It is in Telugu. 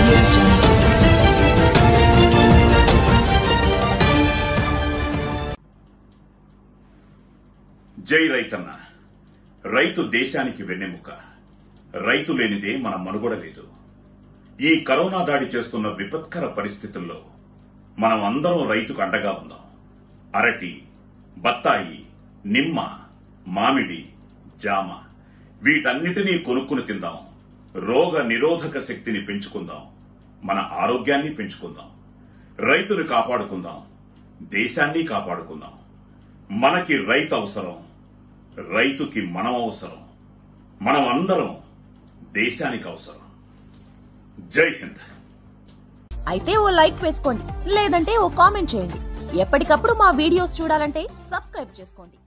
audio jungle. జై రైతన్న రైతు దేశానికి వెన్నెముక రైతు లేనిదే మన మనుగడ లేదు ఈ కరోనా దాడి చేస్తున్న విపత్కర పరిస్థితుల్లో మనం అందరం రైతుకు అండగా ఉందాం అరటి బత్తాయి నిమ్మ మామిడి జామ వీటన్నిటినీ కొనుక్కుని తిందాం రోగ నిరోధక శక్తిని పెంచుకుందాం మన ఆరోగ్యాన్ని పెంచుకుందాం రైతుని కాపాడుకుందాం దేశాన్ని కాపాడుకుందాం మనకి రైతు అవసరం రైతుకి మనం అవసరం మనం అందరం దేశానికి అవసరం జై హింద్ అయితే ఓ లైక్ వేసుకోండి లేదంటే ఓ కామెంట్ చేయండి ఎప్పటికప్పుడు మా వీడియోస్ చూడాలంటే సబ్స్క్రైబ్ చేసుకోండి